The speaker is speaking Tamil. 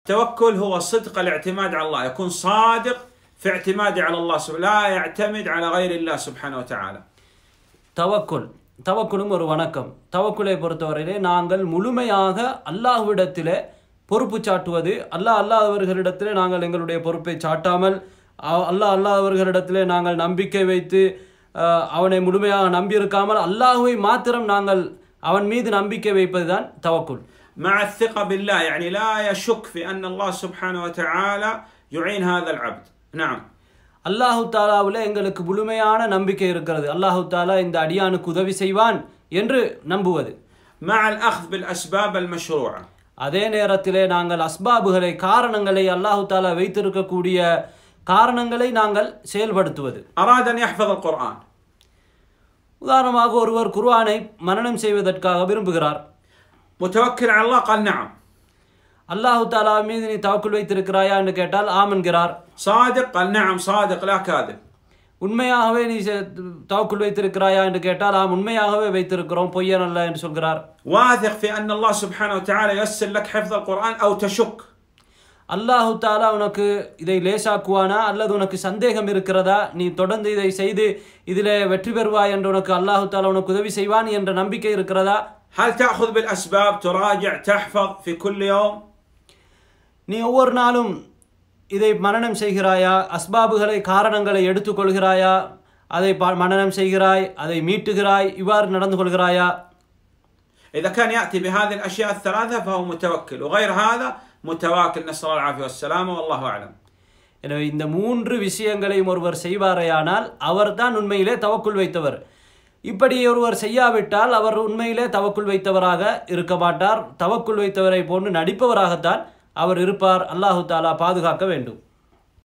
التوكل هو صدق الاعتماد على الله يكون صادق في اعتماده على الله سبحانه لا يعتمد على غير الله سبحانه وتعالى தவக்குல் தவக்குலும் ஒரு வணக்கம் தவக்குலை பொறுத்தவரையிலே நாங்கள் முழுமையாக அல்லாஹ்விடத்திலே பொறுப்பு சாட்டுவது அல்லாஹ் அல்லாதவர்களிடத்திலே நாங்கள் எங்களுடைய பொறுப்பை சாட்டாமல் அ- அல்லாஹ் அல்லாதவர்களிடத்திலே நாங்கள் நம்பிக்கை வைத்து அஹ், அவனை முழுமையாக நம்பியிருக்காமல் அல்லாஹுவை மாத்திரம் நாங்கள் அவன் மீது நம்பிக்கை வைப்பதுதான் தவக்குல் مع الثقة بالله يعني لا يشك في أن الله سبحانه وتعالى يعين هذا العبد نعم அல்லாஹு தாலாவில் எங்களுக்கு முழுமையான நம்பிக்கை இருக்கிறது அல்லாஹு தாலா இந்த அடியானுக்கு உதவி செய்வான் என்று நம்புவது مع الأخذ بالأسباب المشروعة அதே நேரத்திலே நாங்கள் அஸ்பாபுகளை காரணங்களை அல்லாஹு தாலா வைத்திருக்கக்கூடிய காரணங்களை நாங்கள் செயல்படுத்துவது أراد أن يحفظ القرآن உதாரணமாக ஒருவர் குர்ஆனை மனனம் செய்வதற்காக விரும்புகிறார் متوكل على الله قال نعم அல்லாஹு தாலா மீது நீ தவக்குள் வைத்திருக்கிறாயா என்று கேட்டால் ஆம் என்கிறார் صادق قال نعم صادق لا كاذب உண்மையாகவே நீ செ- தவக்குள் வைத்திருக்கிறாயா என்று கேட்டால் ஆம் உண்மையாகவே வைத்திருக்கிறோம் பொய்யன் அல்ல என்று சொல்கிறார் واثق في أن الله سبحانه وتعالى ييسر لك حفظ القرآن أو تشك அல்லாஹு தாலா உனக்கு இதை லேசாக்குவானா அல்லது உனக்கு சந்தேகம் இருக்கிறதா நீ தொடர்ந்து இதை செய்து இதிலே வெற்றி பெறுவாய் என்று உனக்கு அல்லாஹு தாலா உனக்கு உதவி செய்வான் என்ற நம்பிக்கை இருக்கிறதா هل تأخذ بالأسباب تراجع تحفظ في كل يوم நீ ஒவ்வொரு நாளும் இதை மனனம் செய்கிறாயா அஸ்பாபுகளை காரணங்களை எடுத்துக்கொள்கிறாயா அதை ப- மனனம் செய்கிறாய் அதை மீட்டுகிறாய் இவ்வாறு நடந்து கொள்கிறாயா إذا كان يأتي بهذه الأشياء الثلاثة فهو متوكل وغير هذا متواكل نسأل الله العافية والسلامة والله أعلم எனவே இந்த மூன்று விஷயங்களையும் ஒருவர் செய்வாரேயானால் அவர்தான் உண்மையிலே தவக்குள் வைத்தவர் இப்படி ஒருவர் செய்யாவிட்டால் அவர் உண்மையிலே தவக்குள் வைத்தவராக இருக்க மாட்டார் தவக்குள் வைத்தவரை போன்று நடிப்பவராகத்தான் அவர் இருப்பார் அல்லாஹு தாலா பாதுகாக்க வேண்டும்